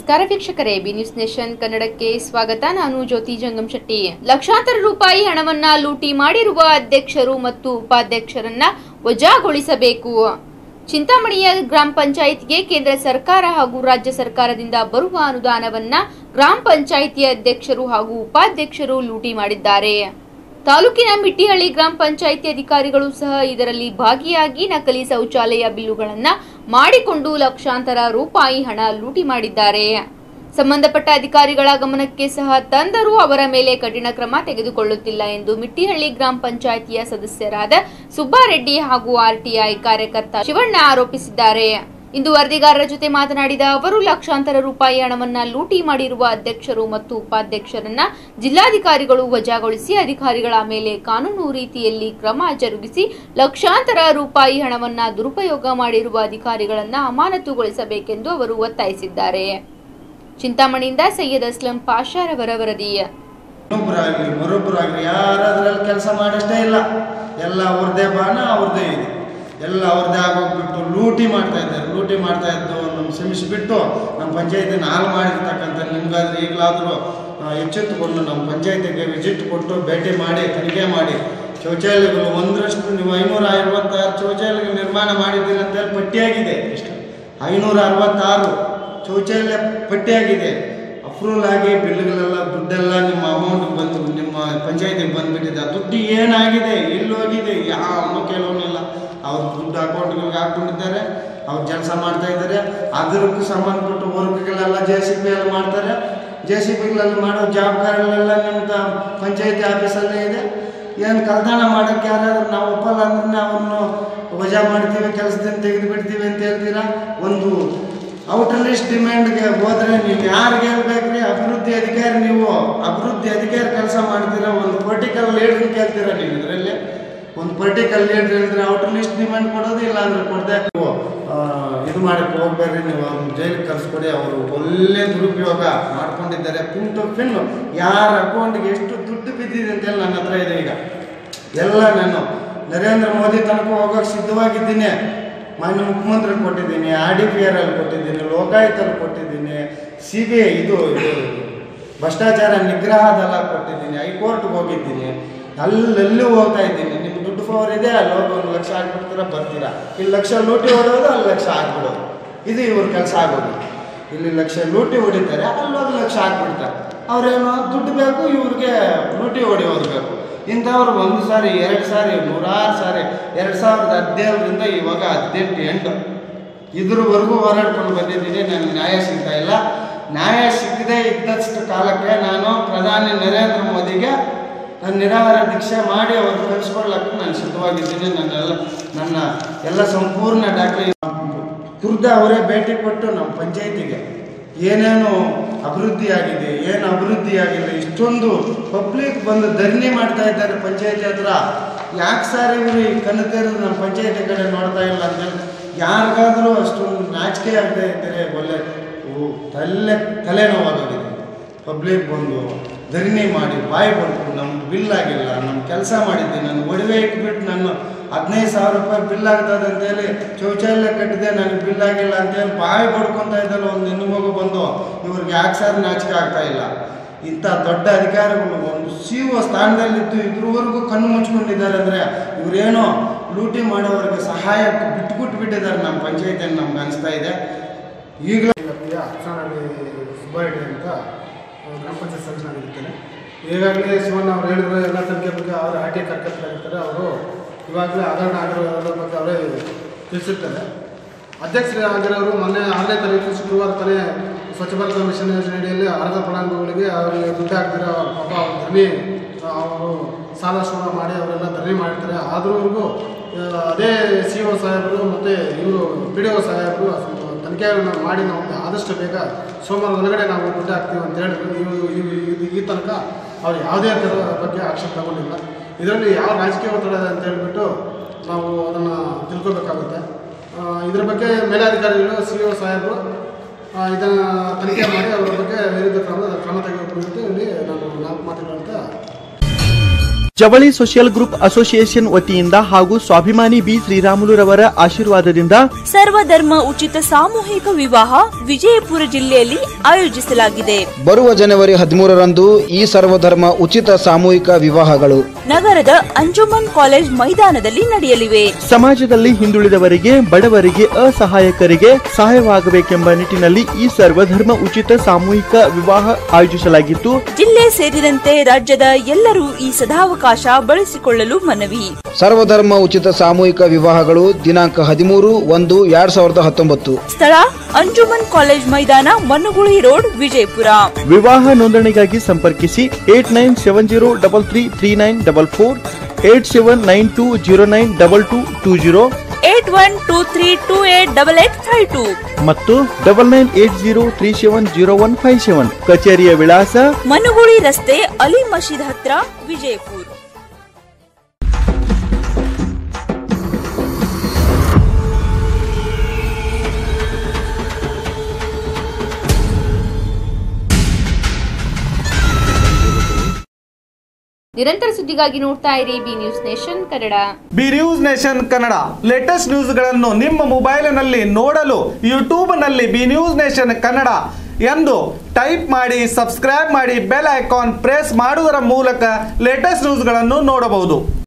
ನಮಸ್ಕಾರ ವೀಕ್ಷಕರೇ B News nation ಕನ್ನಡಕ್ಕೆ ಸ್ವಾಗತ ನಾನು ಜ್ಯೋತಿ ಜಂಗಮ್ ಶೆಟ್ಟಿ ಲಕ್ಷಾಂತರ ರೂಪಾಯಿ ಹಣವನ್ನ ಲೂಟಿ ಮಾಡಿರುವ ಅಧ್ಯಕ್ಷರು ಮತ್ತು ಉಪಾಧ್ಯಕ್ಷರನ್ನ ವಜಾಗೊಳಿಸಬೇಕು ಚಿಂತಾಮಣಿಯ ಗ್ರಾಮ ಪಂಚಾಯಿತಿಗೆ ಕೇಂದ್ರ ಸರ್ಕಾರ ಹಾಗೂ ರಾಜ್ಯ ಸರ್ಕಾರದಿಂದ ಬರುವ ಅನುದಾನವನ್ನ ಗ್ರಾಮ ಪಂಚಾಯಿತಿಯ ಅಧ್ಯಕ್ಷರು ಹಾಗೂ ಉಪಾಧ್ಯಕ್ಷರು ಲೂಟಿ ಮಾಡಿದ್ದಾರೆ ತಾಲೂಕಿನ ಮಿಟ್ಟಿಹಳ್ಳಿ ಗ್ರಾಮ ಪಂಚಾಯಿತಿ ಅಧಿಕಾರಿಗಳು ಸಹ ಇದರಲ್ಲಿ ಭಾಗಿಯಾಗಿ ನಕಲಿ ಶೌಚಾಲಯ ಬಿಲ್ಲುಗಳನ್ನ ಮಾಡಿಕೊಂಡು ಲಕ್ಷಾಂತರ ರೂಪಾಯಿ ಹಣ ಲೂಟಿ ಮಾಡಿದ್ದಾರೆ ಸಂಬಂಧಪಟ್ಟ ಅಧಿಕಾರಿಗಳ ಗಮನಕ್ಕೆ ಸಹ ತಂದರೂ ಅವರ ಮೇಲೆ ಕಠಿಣ ಕ್ರಮ ತೆಗೆದುಕೊಳ್ಳುತ್ತಿಲ್ಲ ಎಂದು ಮಿಟ್ಟಿಹಳ್ಳಿ ಗ್ರಾಮ ಪಂಚಾಯಿತಿಯ ಸದಸ್ಯರಾದ ಸುಬ್ಬಾರೆಡ್ಡಿ ಹಾಗೂ ಆರ್ಟಿಐ ಕಾರ್ಯಕರ್ತ ಶಿವಣ್ಣ ಆರೋಪಿಸಿದ್ದಾರೆ ಇಂದು ವರದಿಗಾರರ ಜೊತೆ ಮಾತನಾಡಿದ ಅವರು ಲಕ್ಷಾಂತರ ರೂಪಾಯಿ ಹಣವನ್ನ ಲೂಟಿ ಮಾಡಿರುವ ಅಧ್ಯಕ್ಷರು ಮತ್ತು ಉಪಾಧ್ಯಕ್ಷರನ್ನ ಜಿಲ್ಲಾಧಿಕಾರಿಗಳು ವಜಾಗೊಳಿಸಿ ಅಧಿಕಾರಿಗಳ ಮೇಲೆ ಕಾನೂನು ರೀತಿಯಲ್ಲಿ ಕ್ರಮ ಜರುಗಿಸಿ ಲಕ್ಷಾಂತರ ರೂಪಾಯಿ ಹಣವನ್ನ ದುರುಪಯೋಗ ಮಾಡಿರುವ ಅಧಿಕಾರಿಗಳನ್ನ ಅಮಾನತುಗೊಳಿಸಬೇಕೆಂದು ಅವರು ಒತ್ತಾಯಿಸಿದ್ದಾರೆ ಚಿಂತಾಮಣಿಯಿಂದ ಸೈಯದ್ ಅಸ್ಲಂ ಪಾಷಾರವರ ವರದಿ ಇನ್ನೊಬ್ಬರಾಗಲಿ ಮರೊಬ್ಬರಾಗಲಿ ಯಾರಾದ್ರಲ್ಲಿ ಕೆಲಸ ಮಾಡಷ್ಟೇ ಇಲ್ಲ ಎಲ್ಲ ಅವ್ರದ್ದೇ ಬಾಣ ಅವ್ರದ್ದೇ ಇದೆ ಎಲ್ಲ ಅವ್ರದ್ದೇ ಆಗೋಗ್ಬಿಟ್ಟು ಲೂಟಿ ಮಾಡ್ತಾ ಇದ್ದಾರೆ ಲೂಟಿ ಮಾಡ್ತಾ ಇದ್ದು ನಮ್ಮ ಶ್ರಮಿಸಿಬಿಟ್ಟು ನಮ್ಮ ಪಂಚಾಯತಿನ ಹಾಳು ಮಾಡಿರ್ತಕ್ಕಂಥ ನಿಮ್ಗಾದ್ರೆ ಈಗಲಾದರೂ ಎಚ್ಚೆತ್ತುಕೊಂಡು ನಮ್ಮ ಪಂಚಾಯತಿಗೆ ವಿಸಿಟ್ ಕೊಟ್ಟು ಭೇಟಿ ಮಾಡಿ ತನಿಖೆ ಮಾಡಿ ಶೌಚಾಲಯಗಳು ಒಂದರಷ್ಟು ನೀವು ಐನೂರ ಅರವತ್ತಾರು ಶೌಚಾಲಯಗಳು ನಿರ್ಮಾಣ ಮಾಡಿದ್ದೀರಿ ಅಂತೇಳಿ ಪಟ್ಟಿಯಾಗಿದೆ ಐನೂರ ಅರವತ್ತಾರು ಶೌಚಾಲಯ ಪಟ್ಟಿಯಾಗಿದೆ ಅಪ್ರೂವಲ್ ಆಗಿ ಬಿಲ್ಗಳೆಲ್ಲ ದುಡ್ಡೆಲ್ಲ ನಿಮ್ಮ ಅಮೌಂಟ್ ಬಂದು ನಿಮ್ಮ ಪಂಚಾಯತಿಗೆ ಬಂದ್ಬಿಟ್ಟಿದೆ ಆ ದುಡ್ಡು ಏನಾಗಿದೆ ಎಲ್ಲಿ ಹೋಗಿದೆ ಯಾವ ಕೆಲವನ್ನೆಲ್ಲ ಅವ್ರ ದುಡ್ಡು ಅಕೌಂಟ್ಗಳಿಗೆ ಹಾಕ್ಕೊಂಡಿದ್ದಾರೆ ಅವ್ರು ಕೆಲಸ ಮಾಡ್ತಾ ಇದ್ದಾರೆ ಅದಕ್ಕೂ ಸಂಬಂಧಪಟ್ಟ ವರ್ಕ್ಗಳೆಲ್ಲ ಜೆ ಸಿ ಪಿ ಎಲ್ಲ ಮಾಡ್ತಾರೆ ಜೆ ಸಿ ಪಿಗಳಲ್ಲಿ ಮಾಡೋ ಜವಾಬ್ದಾರಿಗಳೆಲ್ಲ ನಿಮ್ಮ ತ- ಪಂಚಾಯತಿ ಆಫೀಸಲ್ಲೇ ಇದೆ ಏನು ಕಲ್ದಾಣ ಮಾಡೋಕ್ಕೆ ಯಾರಾದ್ರೂ ನಾವು ಒಪ್ಪಲ್ಲ ಅಂದ್ರೆ ಅವ್ರನ್ನು ವಜಾ ಮಾಡ್ತೀವಿ ಕೆಲಸದಿಂದ ತೆಗೆದು ಬಿಡ್ತೀವಿ ಅಂತ ಹೇಳ್ತೀರಾ ಒಂದು ಔಟರ್ ಲಿಸ್ಟ್ ಡಿಮ್ಯಾಂಡ್ಗೆ ಹೋದ್ರೆ ನೀವು ಯಾರಿಗೆ ಹೇಳ್ಬೇಕ್ರಿ ಅಭಿವೃದ್ಧಿ ಅಧಿಕಾರಿ ನೀವು ಅಭಿವೃದ್ಧಿ ಅಧಿಕಾರಿ ಕೆಲಸ ಮಾಡ್ತೀರಾ ಒಂದು ಪೊಲಿಟಿಕಲ್ ಲೀಡರ್ ಕೇಳ್ತೀರಾ ನೀವು ಇದರಲ್ಲಿ ಒಂದು ಪೊಲಿಟಿಕಲ್ ಲೀಡರ್ ಹೇಳಿದ್ರೆ ಔಟರ್ ಲಿಸ್ಟ್ ಡಿಮ್ಯಾಂಡ್ ಕೊಡೋದು ಇಲ್ಲ ಅಂದ್ರೆ ಕೊಡದೆ ನೀವು ಆ, ಇದು ಮಾಡಕ್ಕೆ ಹೋಗ್ಬೇಡ್ರಿ ನೀವು ಅವ್ರನ್ನ ಜೈಲಿಗೆ ಕಳಿಸ್ಕೊಡಿ ಅವರು ಒಳ್ಳೆ ದುರುಪಯೋಗ ಮಾಡ್ಕೊಂಡಿದ್ದಾರೆ ಪಿನ್ ಟು ಪಿನ್ ಯಾರ ಅಕೌಂಟ್ಗೆ ಎಷ್ಟು ದುಡ್ಡು ಬಿದ್ದಿದೆ ಅಂತೇಳಿ ನನ್ನ ಹತ್ರ ಇದೆ ಈಗ ಎಲ್ಲ ನಾನು ನರೇಂದ್ರ ಮೋದಿ ತನಕ ಹೋಗೋಕೆ ಸಿದ್ಧವಾಗಿದ್ದೀನಿ ಮಾನ್ಯ ಮುಖ್ಯಮಂತ್ರಿ ಕೊಟ್ಟಿದ್ದೀನಿ ಆರ್ ಡಿ ಪಿ ಆರ್ ಅಲ್ಲಿ ಕೊಟ್ಟಿದ್ದೀನಿ ಲೋಕಾಯುಕ್ತಲ್ಲಿ ಕೊಟ್ಟಿದ್ದೀನಿ ಸಿ ಬಿ ಐ ಇದು ಇದು ಭ್ರಷ್ಟಾಚಾರ ನಿಗ್ರಹ ದಳ ಕೊಟ್ಟಿದ್ದೀನಿ ಹೈಕೋರ್ಟ್ಗೆ ಹೋಗಿದ್ದೀನಿ ಅಲ್ಲೆಲ್ಲೂ ಹೋಗ್ತಾ ಇದ್ದೀನಿ ನಿಮ್ಮ ದುಡ್ಡು ಪವರ್ ಇದೆ ಅಲ್ಲಿ ಹೋಗಿ ಒಂದು ಲಕ್ಷ ಹಾಕ್ಬಿಡ್ತೀರಾ ಬರ್ತೀರಾ ಇಲ್ಲಿ ಲಕ್ಷ ಲೂಟಿ ಹೊಡೋದು ಅಲ್ಲಿ ಲಕ್ಷ ಹಾಕ್ಬಿಡೋದು ಇದು ಇವ್ರ ಕೆಲಸ ಆಗೋದು ಇಲ್ಲಿ ಲಕ್ಷ ಲೂಟಿ ಹೊಡಿತಾರೆ ಅಲ್ಲಿ ಹೋಗಿ ಲಕ್ಷ ಹಾಕ್ಬಿಡ್ತಾರೆ ಅವ್ರೇನು ದುಡ್ಡು ಬೇಕು ಇವ್ರಿಗೆ ಲೂಟಿ ಹೊಡೆಯೋದು ಬೇಕು ಇಂಥವ್ರು ಒಂದು ಸಾರಿ ಎರಡು ಸಾರಿ ನೂರಾರು ಸಾರಿ ಎರಡು ಸಾವಿರದ ಹದಿನೇಳರಿಂದ ಇವಾಗ ಹದಿನೆಂಟು ಎಂಟು ಇದ್ರವರೆಗೂ ಹೋರಾಡ್ಕೊಂಡು ಬಂದಿದ್ದೀನಿ ನನಗೆ ನ್ಯಾಯ ಸಿಗ್ತಾ ಇಲ್ಲ ನ್ಯಾಯ ಸಿಗದೇ ಇದ್ದಷ್ಟು ಕಾಲಕ್ಕೆ ನಾನು ಪ್ರಧಾನಿ ನರೇಂದ್ರ ಮೋದಿಗೆ ನಾನು ನಿರಾಹಾರ ದೀಕ್ಷೆ ಮಾಡಿ ಅವ್ರು ಕಳಿಸ್ಕೊಳ್ಳಕ್ಕೆ ನಾನು ಸಿದ್ಧವಾಗಿದ್ದೀನಿ ನನ್ನೆಲ್ಲ ನನ್ನ ಎಲ್ಲ ಸಂಪೂರ್ಣ ದಾಖಲೆ ಖುರ್ದ ಅವರೇ ಭೇಟಿ ಕೊಟ್ಟು ನಮ್ಮ ಪಂಚಾಯತಿಗೆ ಏನೇನು ಅಭಿವೃದ್ಧಿ ಆಗಿದೆ ಏನು ಅಭಿವೃದ್ಧಿ ಆಗಿಲ್ಲ ಇಷ್ಟೊಂದು ಪಬ್ಲಿಕ್ ಬಂದು ಧರಣಿ ಮಾಡ್ತಾ ಇದ್ದಾರೆ ಪಂಚಾಯತಿ ಹತ್ರ ಯಾಕೆ ಸರ್ ಇವರು ಈ ಕಣ್ಣು ತೆರೆದು ನಮ್ಮ ಪಂಚಾಯತಿ ಕಡೆ ನೋಡ್ತಾ ಇಲ್ಲ ಅಂತೇಳಿ ಯಾರಿಗಾದರೂ ಅಷ್ಟೊಂದು ನಾಚಿಕೆ ಆಗದೆ ಇದ್ದರೆ ಒಳ್ಳೆ ಓ, ತಲೆ ತಲೆನೋವಾಗಿದೆ ಪಬ್ಲಿಕ್ ಬಂದು ಧರಣಿ ಮಾಡಿ ಬಾಯಿ ಬಂತು ನಮ್ಗೆ ಬಿಲ್ ಆಗಿಲ್ಲ ನಮ್ಮ ಕೆಲಸ ಮಾಡಿದ್ದೆ ನಾನು ಒಡವೆ ಇಟ್ಬಿಟ್ಟು ನಾನು ಹದಿನೈದು ಸಾವಿರ ರೂಪಾಯಿ ಬಿಲ್ ಆಗ್ತದೆ ಅಂತೇಳಿ ಶೌಚಾಲಯ ಕಟ್ಟಿದೆ ನನಗೆ ಬಿಲ್ ಆಗಿಲ್ಲ ಅಂತೇಳಿ ಬಾಯಿ ಬಡ್ಕೊತಾ ಇದ್ದಲ್ಲ ಒಂದು ಹೆಣ್ಣು ಮಗು ಬಂದು ಇವ್ರಿಗೆ ಯಾಕೆ ಸರ್ ನಾಚಿಕೆ ಆಗ್ತಾ ಇಲ್ಲ ಇಂಥ ದೊಡ್ಡ ಅಧಿಕಾರಿಗಳು ಒಂದು ಸಿ ಒ ಸ್ಥಾನದಲ್ಲಿದ್ದು ಇದ್ರವರೆಗೂ ಕಣ್ಣು ಮುಚ್ಕೊಂಡಿದ್ದಾರೆ ಅಂದರೆ ಇವರೇನೋ ಲೂಟಿ ಮಾಡೋರಿಗೆ ಸಹಾಯ ಬಿಟ್ಬಿಟ್ಟು ಬಿಟ್ಟಿದ್ದಾರೆ ನಮ್ಮ ಪಂಚಾಯತಿಯಲ್ಲಿ ನಮ್ಗೆ ಅನಿಸ್ತಾ ಇದೆ ಈಗಲೂ ಪ್ರಿಯ ಅಕ್ಷರಹಳ್ಳಿ ಸುಬ್ಬಾರೆಡ್ಡಿ ಅಂತ ಆ, ಗ್ರಾಮ ಪಂಚಾಯತ್ ಸದಸ್ಯನಾಗಿರ್ತೇನೆ ಈಗಾಗಲೇ ಶಿವಣ್ಣ ಅವರು ಹೇಳಿದ್ರು ಎಲ್ಲ ತನಿಖೆ ಬಗ್ಗೆ ಅವರು ಆರ್ ಟಿ ಕಾರ್ಯಕರ್ತರಾಗಿರ್ತಾರೆ ಅವರು ಇವಾಗಲೇ ಹಗರಣ ಆಗಿರೋದ್ರ ಬಗ್ಗೆ ಅವರೇ ತಿಳಿಸಿರ್ತಾರೆ ಅಧ್ಯಕ್ಷರಾಗಿರೋರು ಮೊನ್ನೆ ಆರನೇ ತಾರೀಕು ಶುಕ್ರವಾರ ತಾನೇ ಸ್ವಚ್ಛ ಭಾರತ ಮಿಷನ್ ಯೋಜನೆಯಲ್ಲಿ ಅರ್ಧ ಫಲಾನುಭವಿಗಳಿಗೆ ಅವರಿಗೆ ದುಡ್ಡು ಹಾಕ್ದಿರೋ ಪಾಪ ಅವ್ರು ಧರಣಿ ಅವರು ಸಾಲ ಸೂಲ ಮಾಡಿ ಅವರೆಲ್ಲ ಧರಣಿ ಮಾಡಿರ್ತಾರೆ ಆದ್ರವರೆಗೂ ಅದೇ ಸಿ ಒ ಸಾಹೇಬರು ಮತ್ತು ಇವರು ಪಿ ಡಿ ಒ ಸಾಹೇಬರು ತನಿಖೆಯನ್ನು ಮಾಡಿ ನಾವು ಆದಷ್ಟು ಬೇಗ ಸೋಮವಾರ ಒಳಗಡೆ ನಾವು ದುಡ್ಡು ಹಾಕ್ತೀವಿ ಅಂತ ಹೇಳಿದ್ರು ಇವು ಇವು ಇದು ಈ ತನಕ ಅವ್ರು ಯಾವುದೇ ಥರ ಬಗ್ಗೆ ಆಕ್ಷೇಪ ತಗೊಂಡಿಲ್ಲ ಇದರಲ್ಲಿ ಯಾವ ರಾಜಕೀಯ ಒತ್ತಡ ಇದೆ ಅಂತ ಹೇಳ್ಬಿಟ್ಟು ನಾವು ಅದನ್ನು ತಿಳ್ಕೊಬೇಕಾಗುತ್ತೆ ಆ, ಇದ್ರ ಬಗ್ಗೆ ಮೇಲಾಧಿಕಾರಿಗಳು ಸಿ ಒ ಸಾಹೇಬರು ಇದನ್ನು ತನಿಖೆ ಮಾಡಿ ಅವರ ಬಗ್ಗೆ ವಿರುದ್ಧ ಕ್ರಮ ಕ್ರಮ ತೆಗೆದುಕೊಂಡು ಇಲ್ಲಿ ನಾನು ನಾಲ್ಕು ಮಾತುಗಳಂತ ಜವಳಿ ಸೋಷಿಯಲ್ ಗ್ರೂಪ್ ಅಸೋಸಿಯೇಷನ್ ವತಿಯಿಂದ ಹಾಗೂ ಸ್ವಾಭಿಮಾನಿ ಬಿ ಶ್ರೀರಾಮುಲುರವರ ಆಶೀರ್ವಾದದಿಂದ ಸರ್ವಧರ್ಮ ಉಚಿತ ಸಾಮೂಹಿಕ ವಿವಾಹ ವಿಜಯಪುರ ಜಿಲ್ಲೆಯಲ್ಲಿ ಆಯೋಜಿಸಲಾಗಿದೆ ಬರುವ ಜನವರಿ ಹದಿಮೂರರಂದು ಈ ಸರ್ವಧರ್ಮ ಉಚಿತ ಸಾಮೂಹಿಕ ವಿವಾಹಗಳು ನಗರದ ಅಂಜುಮನ್ ಕಾಲೇಜ್ ಮೈದಾನದಲ್ಲಿ ನಡೆಯಲಿವೆ ಸಮಾಜದಲ್ಲಿ ಹಿಂದುಳಿದವರಿಗೆ ಬಡವರಿಗೆ ಅಸಹಾಯಕರಿಗೆ ಸಹಾಯವಾಗಬೇಕೆಂಬ ನಿಟ್ಟಿನಲ್ಲಿ ಈ ಸರ್ವಧರ್ಮ ಉಚಿತ ಸಾಮೂಹಿಕ ವಿವಾಹ ಆಯೋಜಿಸಲಾಗಿದ್ದು ಜಿಲ್ಲೆ ಸೇರಿದಂತೆ ರಾಜ್ಯದ ಎಲ್ಲರೂ ಈ ಸದಾವಕಾಶ ಬಳಸಿಕೊಳ್ಳಲು ಮನವಿ ಸರ್ವಧರ್ಮ ಉಚಿತ ಸಾಮೂಹಿಕ ವಿವಾಹಗಳು ದಿನಾಂಕ ಹದಿಮೂರು ಒಂದು ಎರಡ್ ಸಾವಿರದ ಹತ್ತೊಂಬತ್ತು ಸ್ಥಳ ಅಂಜುಮನ್ ಕಾಲೇಜ್ ಮೈದಾನ ಮನ್ನುಗುಳಿ ರೋಡ್ ವಿಜಯಪುರ ವಿವಾಹ ನೋಂದಣಿಗಾಗಿ ಸಂಪರ್ಕಿಸಿ eight nine seven zero double three three nine double four eight seven nine two zero nine double two two zero eight one two three two eight double eight five two ಮತ್ತು double nine eight zero three seven zero one five seven ಕಚೇರಿಯ ವಿಳಾಸ ಮನುಗುಳಿ ರಸ್ತೆ ಅಲಿ ಮಸೀದ್ ಹತ್ರ ವಿಜಯಪುರ ನಿರಂತರ ಸುದ್ದಿಗಾಗಿ ನೋಡ್ತಾ ಇರಿ B News Nation Kannada B News Nation Kannada latest ನ್ಯೂಸ್ಗಳನ್ನು ನಿಮ್ಮ ಮೊಬೈಲಿನಲ್ಲಿ ನೋಡಲು ಯೂಟ್ಯೂಬ್ನಲ್ಲಿ ಬಿ ನ್ಯೂಸ್ ನೇಷನ್ ಕನ್ನಡ ಎಂದು ಟೈಪ್ ಮಾಡಿ ಸಬ್ಸ್ಕ್ರೈಬ್ ಮಾಡಿ ಬೆಲ್ ಐಕಾನ್ ಪ್ರೆಸ್ ಮಾಡುವುದರ ಮೂಲಕ ಲೇಟೆಸ್ಟ್ ನ್ಯೂಸ್ಗಳನ್ನು ನೋಡಬಹುದು